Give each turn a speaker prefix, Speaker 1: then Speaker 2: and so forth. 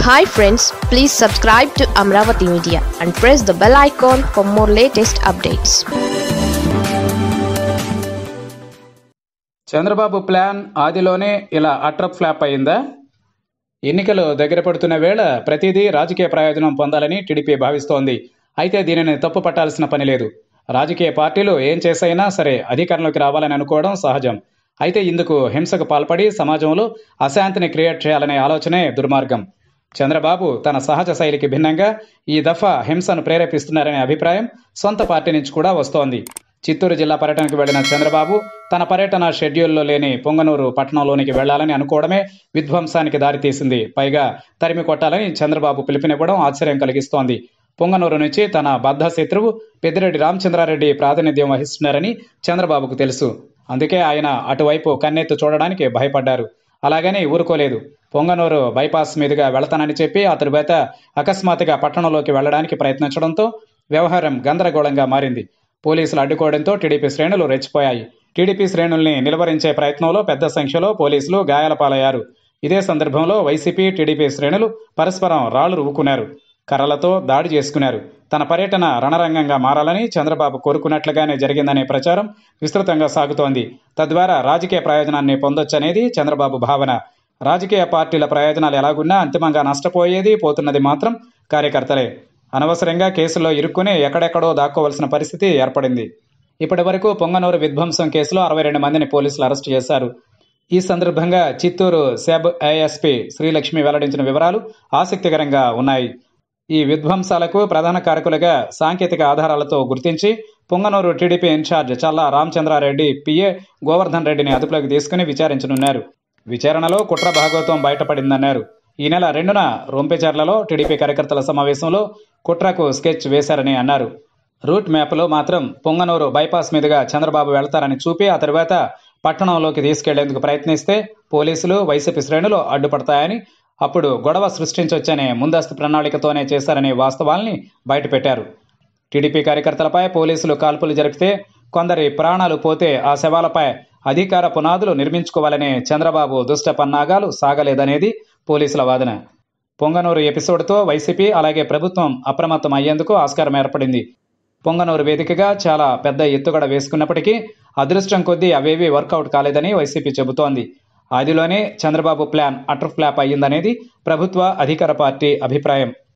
Speaker 1: hi friends please subscribe to Amaravati media and press the bell icon for more latest updates
Speaker 2: Chandrababu plan ఆదిలోనే ఇలా అట్రప్ flop అయిందా ఎన్నికలు దగ్గర పడుతున్న వేళ ప్రతిదీ రాజకీయ ప్రయోజనం పొందాలని టీడీపీ భావిస్తోంది అయితే దీనిని తప్పు పట్టాల్సిన పని లేదు రాజకీయ పార్టీలు ఏం చేసైనా సరే అధికారంలోకి రావాలని అనుకోవడం సహజం అయితే ఇందుకు హింసకు పాల్పడి సమాజంలో అశాంతిని క్రియేట్ చేయాలనే ఆలోచనే దుర్మార్గం చంద్రబాబు తన సహజ శైలికి భిన్నంగా ఈ దఫా హింసను ప్రేరేపిస్తున్నారనే అభిప్రాయం సొంత పార్టీ నుంచి కూడా వస్తోంది చిత్తూరు జిల్లా పర్యటనకు వెళ్లిన చంద్రబాబు తన పర్యటన షెడ్యూల్లో లేని పొంగనూరు పట్టణంలోనికి వెళ్లాలని అనుకోవడమే విధ్వంసానికి దారితీసింది పైగా తరిమి కొట్టాలని చంద్రబాబు పిలుపునివ్వడం ఆశ్చర్యం కలిగిస్తోంది పొంగనూరు నుంచి తన బద్ధ శత్రువు పెద్దిరెడ్డి రామచంద్రారెడ్డి ప్రాతినిధ్యం వహిస్తున్నారని చంద్రబాబుకు తెలుసు అందుకే ఆయన అటువైపు కన్నెత్తు చూడడానికి భయపడ్డారు అలాగని ఊరుకోలేదు పొంగనూరు బైపాస్ మీదుగా వెళతానని చెప్పి ఆ తరువాత అకస్మాత్తుగా పట్టణంలోకి వెళ్లడానికి ప్రయత్నించడంతో వ్యవహారం గందరగోళంగా మారింది పోలీసులు అడ్డుకోవడంతో టీడీపీ శ్రేణులు రెచ్చిపోయాయి టీడీపీ శ్రేణుల్ని నిలువరించే ప్రయత్నంలో పెద్ద సంఖ్యలో పోలీసులు గాయాల పాలయ్యారు ఇదే సందర్భంలో వైసీపీ టీడీపీ శ్రేణులు పరస్పరం రాళ్లు రువ్వుకున్నారు కర్రలతో దాడి చేసుకున్నారు తన పర్యటన రణరంగంగా మారాలని చంద్రబాబు కోరుకున్నట్లుగానే జరిగిందనే ప్రచారం విస్తృతంగా సాగుతోంది తద్వారా రాజకీయ ప్రయోజనాన్ని పొందొచ్చనేది చంద్రబాబు భావన రాజకీయ పార్టీల ప్రయోజనాలు ఎలాగున్నా అంతిమంగా నష్టపోయేది పోతున్నది మాత్రం కార్యకర్తలే అనవసరంగా కేసుల్లో ఇరుక్కుని ఎక్కడెక్కడో దాక్కోవలసిన పరిస్థితి ఏర్పడింది ఇప్పటి వరకు పొంగనూరు విధ్వంసం కేసులో అరవై రెండు మందిని పోలీసులు అరెస్టు చేశారు ఈ సందర్భంగా చిత్తూరు సెబ్ ఏఎస్పీ శ్రీలక్ష్మి వెల్లడించిన వివరాలు ఆసక్తికరంగా ఉన్నాయి ఈ విధ్వంసాలకు ప్రధాన కారకులుగా సాంకేతిక ఆధారాలతో గుర్తించి Punganur TDP in-charge Challa Ramachandra Reddy PA Govardhan రెడ్డిని అదుపులోకి తీసుకుని విచారించనున్నారు విచారణలో కుట్ర భాగవతం బయటపడిందన్నారు ఈ నెల రెండున రొంపెచర్లలో టీడీపీ కార్యకర్తల సమావేశంలో కుట్రకు స్కెచ్ వేశారని అన్నారు రూట్ మ్యాప్లో మాత్రం పొంగనూరు బైపాస్ మీదుగా చంద్రబాబు వెళ్తారని చూపి ఆ తర్వాత పట్టణంలోకి తీసుకెళ్లేందుకు ప్రయత్నిస్తే పోలీసులు వైసీపీ శ్రేణులు అడ్డుపడతాయని అప్పుడు గొడవ సృష్టించొచ్చనే ముందస్తు ప్రణాళికతోనే చేశారనే వాస్తవాల్ని బయటపెట్టారు టీడీపీ కార్యకర్తలపై పోలీసులు కాల్పులు జరిపితే కొందరి ప్రాణాలు పోతే ఆ శవాలపై అధికార పునాదులు నిర్మించుకోవాలనే చంద్రబాబు దుష్ట పన్నాగాలు సాగలేదనేది పోలీసుల వాదన పొంగనూరు ఎపిసోడ్తో వైసీపీ అలాగే ప్రభుత్వం అప్రమత్తం అయ్యేందుకు ఆస్కారం ఏర్పడింది పొంగనూరు వేదికగా చాలా పెద్ద ఎత్తుగడ వేసుకున్నప్పటికీ అదృష్టం కొద్దీ అవేవీ వర్కౌట్ కాలేదని వైసీపీ చెబుతోంది ఆదిలోనే చంద్రబాబు ప్లాన్ అటర్ ఫ్లాప్ అయ్యిందనేది ప్రభుత్వ అధికార పార్టీ అభిప్రాయం